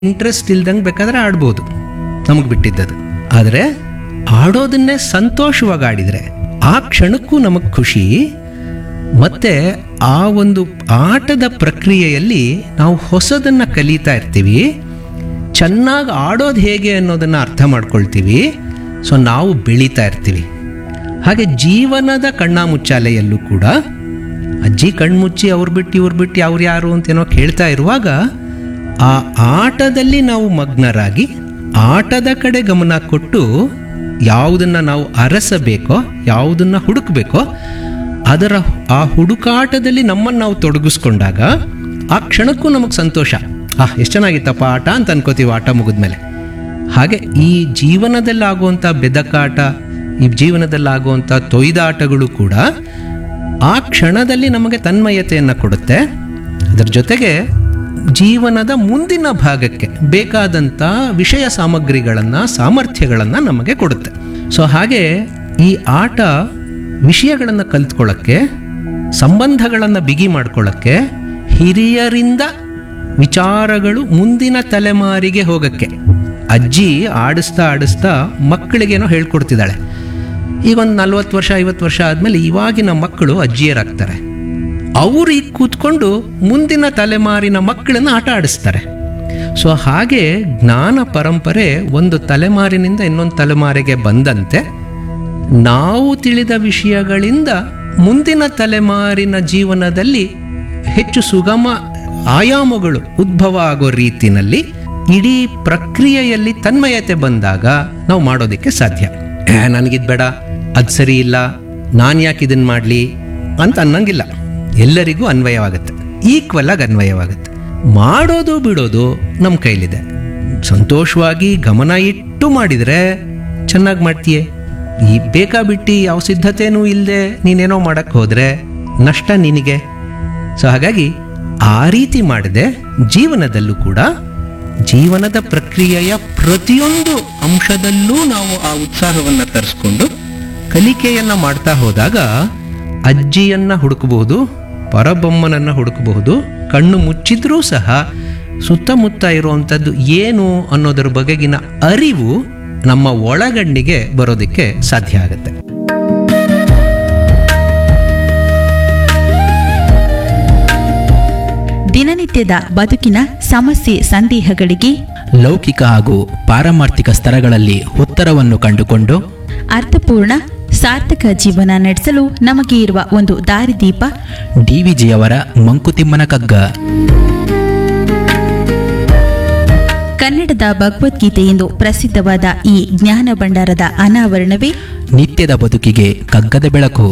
interest ಇಲ್ದಂಗೆ ಬೇಕಾದ್ರೆ ಆಡ್ಬೋದು ನಮಗೆ ಬಿಟ್ಟಿದ್ದದು ಆದರೆ ಆಡೋದನ್ನೇ ಸಂತೋಷವಾಗಿ ಆಡಿದರೆ ಆ ಕ್ಷಣಕ್ಕೂ ನಮಗೆ ಖುಷಿ ಮತ್ತೆ ಆ ಒಂದು ಆಟದ ಪ್ರಕ್ರಿಯೆಯಲ್ಲಿ ನಾವು ಹೊಸದನ್ನು ಕಲಿತಾ ಇರ್ತೀವಿ ಚೆನ್ನಾಗಿ ಆಡೋದು ಹೇಗೆ ಅನ್ನೋದನ್ನು ಅರ್ಥ ಮಾಡ್ಕೊಳ್ತೀವಿ ಸೊ ನಾವು ಬೆಳೀತಾ ಇರ್ತೀವಿ ಹಾಗೆ ಜೀವನದ ಕಣ್ಣಾಮುಚ್ಚಾಲೆಯಲ್ಲೂ ಕೂಡ ಅಜ್ಜಿ ಕಣ್ಮುಚ್ಚಿ ಅವ್ರು ಬಿಟ್ಟು ಇವ್ರು ಬಿಟ್ಟು ಅವ್ರು ಯಾರು ಅಂತೇನೋ ಕೇಳ್ತಾ ಇರುವಾಗ ಆ ಆಟದಲ್ಲಿ ನಾವು ಮಗ್ನರಾಗಿ ಆಟದ ಕಡೆ ಗಮನ ಕೊಟ್ಟು ಯಾವುದನ್ನು ನಾವು ಅರಸಬೇಕೋ ಯಾವುದನ್ನು ಹುಡುಕಬೇಕೋ ಅದರ ಆ ಹುಡುಕಾಟದಲ್ಲಿ ನಮ್ಮನ್ನು ನಾವು ತೊಡಗಿಸ್ಕೊಂಡಾಗ ಆ ಕ್ಷಣಕ್ಕೂ ನಮಗೆ ಸಂತೋಷ ಆ ಎಷ್ಟು ಚೆನ್ನಾಗಿತ್ತಪ್ಪ ಆಟ ಅಂತ ಅನ್ಕೋತೀವಿ ಆಟ ಮುಗಿದ್ಮೇಲೆ ಹಾಗೆ ಈ ಜೀವನದಲ್ಲಾಗುವಂಥ ಬೆದಕಾಟ ಈ ಜೀವನದಲ್ಲಾಗುವಂಥ ತೊಯ್ದಾಟಗಳು ಕೂಡ ಆ ಕ್ಷಣದಲ್ಲಿ ನಮಗೆ ತನ್ಮಯತೆಯನ್ನು ಕೊಡುತ್ತೆ ಅದರ ಜೊತೆಗೆ ಜೀವನದ ಮುಂದಿನ ಭಾಗಕ್ಕೆ ಬೇಕಾದಂಥ ವಿಷಯ ಸಾಮಗ್ರಿಗಳನ್ನು ಸಾಮರ್ಥ್ಯಗಳನ್ನು ನಮಗೆ ಕೊಡುತ್ತೆ ಸೊ ಹಾಗೆ ಈ ಆಟ ವಿಷಯಗಳನ್ನು ಕಲ್ತ್ಕೊಳ್ಳೋಕ್ಕೆ ಸಂಬಂಧಗಳನ್ನು ಬಿಗಿ ಮಾಡ್ಕೊಳ್ಳೋಕ್ಕೆ ಹಿರಿಯರಿಂದ ವಿಚಾರಗಳು ಮುಂದಿನ ತಲೆಮಾರಿಗೆ ಹೋಗಕ್ಕೆ ಅಜ್ಜಿ ಆಡಿಸ್ತಾ ಆಡಿಸ್ತಾ ಮಕ್ಕಳಿಗೇನೋ ಹೇಳ್ಕೊಡ್ತಿದ್ದಾಳೆ ಈಗ ಒಂದು ನಲ್ವತ್ತು ವರ್ಷ ಐವತ್ತು ವರ್ಷ ಆದಮೇಲೆ ಇವಾಗಿನ ಮಕ್ಕಳು ಅಜ್ಜಿಯರಾಗ್ತಾರೆ ಅವರು ಈಗ ಕೂತ್ಕೊಂಡು ಮುಂದಿನ ತಲೆಮಾರಿನ ಮಕ್ಕಳನ್ನ ಆಟ ಆಡಿಸ್ತಾರೆ ಸೊ ಹಾಗೆ ಜ್ಞಾನ ಪರಂಪರೆ ಒಂದು ತಲೆಮಾರಿನಿಂದ ಇನ್ನೊಂದು ತಲೆಮಾರಿಗೆ ಬಂದಂತೆ ನಾವು ತಿಳಿದ ವಿಷಯಗಳಿಂದ ಮುಂದಿನ ತಲೆಮಾರಿನ ಜೀವನದಲ್ಲಿ ಹೆಚ್ಚು ಸುಗಮ ಆಯಾಮಗಳು ಉದ್ಭವ ಆಗೋ ರೀತಿನಲ್ಲಿ ಇಡೀ ಪ್ರಕ್ರಿಯೆಯಲ್ಲಿ ತನ್ಮಯತೆ ಬಂದಾಗ ನಾವು ಮಾಡೋದಕ್ಕೆ ಸಾಧ್ಯ ಏ ನನಗಿದ್ ಬೇಡ ಅದು ಸರಿ ಇಲ್ಲ ನಾನು ಯಾಕೆ ಇದನ್ನು ಮಾಡಲಿ ಅಂತ ಅನ್ನಂಗಿಲ್ಲ ಎಲ್ಲರಿಗೂ ಅನ್ವಯವಾಗುತ್ತೆ ಈಕ್ವಲ್ ಆಗಿ ಅನ್ವಯವಾಗುತ್ತೆ ಮಾಡೋದು ಬಿಡೋದು ನಮ್ಮ ಕೈಲಿದೆ ಸಂತೋಷವಾಗಿ ಗಮನ ಇಟ್ಟು ಮಾಡಿದರೆ ಚೆನ್ನಾಗಿ ಮಾಡ್ತೀಯೇ ಈ ಬೇಕಾಬಿಟ್ಟು ಯಾವ ಸಿದ್ಧತೆನೂ ಇಲ್ಲದೆ ನೀನೇನೋ ಮಾಡಕ್ಕೆ ಹೋದರೆ ನಷ್ಟ ನಿನಗೆ ಸೊ ಹಾಗಾಗಿ ಆ ರೀತಿ ಮಾಡಿದೆ ಜೀವನದಲ್ಲೂ ಕೂಡ ಜೀವನದ ಪ್ರಕ್ರಿಯೆಯ ಪ್ರತಿಯೊಂದು ಅಂಶದಲ್ಲೂ ನಾವು ಆ ಉತ್ಸಾಹವನ್ನು ತರಿಸ್ಕೊಂಡು ಕಲಿಕೆಯನ್ನು ಮಾಡ್ತಾ ಹೋದಾಗ ಅಜ್ಜಿಯನ್ನ ಹುಡುಕಬಹುದು ಪರಬೊಮ್ಮನನ್ನ ಹುಡುಕಬಹುದು ಕಣ್ಣು ಮುಚ್ಚಿದ್ರೂ ಸಹ ಸುತ್ತಮುತ್ತ ಇರುವಂಥದ್ದು ಏನು ಅನ್ನೋದರ ಬಗೆಗಿನ ಅರಿವು ನಮ್ಮ ಒಳಗಣ್ಣಿಗೆ ಬರೋದಕ್ಕೆ ಸಾಧ್ಯ ಆಗುತ್ತೆ ದಿನನಿತ್ಯದ ಬದುಕಿನ ಸಮಸ್ಯೆ ಸಂದೇಹಗಳಿಗೆ ಲೌಕಿಕ ಹಾಗೂ ಪಾರಮಾರ್ಥಿಕ ಸ್ತರಗಳಲ್ಲಿ ಉತ್ತರವನ್ನು ಕಂಡುಕೊಂಡು ಅರ್ಥಪೂರ್ಣ ಸಾರ್ಥಕ ಜೀವನ ನಡೆಸಲು ನಮಗೆ ಇರುವ ಒಂದು ದಾರಿದೀಪ ಡಿವಿಜಿಯವರ ಮಂಕುತಿಮ್ಮನ ಕಗ್ಗ ಕನ್ನಡದ ಭಗವದ್ಗೀತೆ ಎಂದು ಪ್ರಸಿದ್ಧವಾದ ಈ ಜ್ಞಾನ ಭಂಡಾರದ ಅನಾವರಣವೇ ನಿತ್ಯದ ಬದುಕಿಗೆ ಕಗ್ಗದ ಬೆಳಕು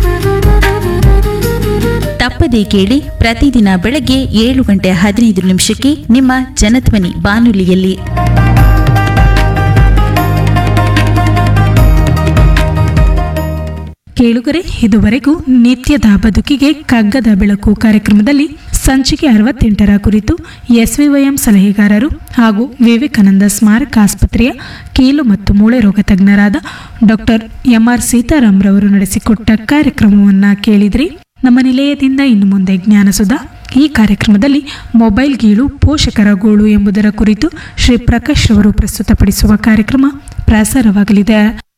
ತಪ್ಪದೇ ಕೇಳಿ ಪ್ರತಿದಿನ ಬೆಳಗ್ಗೆ ಏಳು ಗಂಟೆ ಹದಿನೈದು ನಿಮಿಷಕ್ಕೆ ನಿಮ್ಮ ಜನಧ್ವನಿ ಬಾನುಲಿಯಲ್ಲಿ ಕೇಳುಗರೆ ಇದುವರೆಗೂ ನಿತ್ಯದ ಬದುಕಿಗೆ ಕಗ್ಗದ ಬೆಳಕು ಕಾರ್ಯಕ್ರಮದಲ್ಲಿ ಸಂಚಿಕೆ ಅರವತ್ತೆಂಟರ ಕುರಿತು ಎಸ್ವಿವೈಎಂ ಸಲಹೆಗಾರರು ಹಾಗೂ ವಿವೇಕಾನಂದ ಸ್ಮಾರಕ ಆಸ್ಪತ್ರೆಯ ಕೀಲು ಮತ್ತು ಮೂಳೆ ರೋಗ ತಜ್ಞರಾದ ಡಾಕ್ಟರ್ ಎಂಆರ್ ಸೀತಾರಾಮ್ ರವರು ನಡೆಸಿಕೊಟ್ಟ ಕಾರ್ಯಕ್ರಮವನ್ನು ಕೇಳಿದ್ರಿ ನಮ್ಮ ನಿಲಯದಿಂದ ಇನ್ನು ಮುಂದೆ ಜ್ಞಾನಸುಧ ಈ ಕಾರ್ಯಕ್ರಮದಲ್ಲಿ ಮೊಬೈಲ್ ಗೀಳು ಪೋಷಕರ ಗೋಳು ಎಂಬುದರ ಕುರಿತು ಶ್ರೀ ಪ್ರಕಾಶ್ ರವರು ಪ್ರಸ್ತುತಪಡಿಸುವ ಕಾರ್ಯಕ್ರಮ ಪ್ರಸಾರವಾಗಲಿದೆ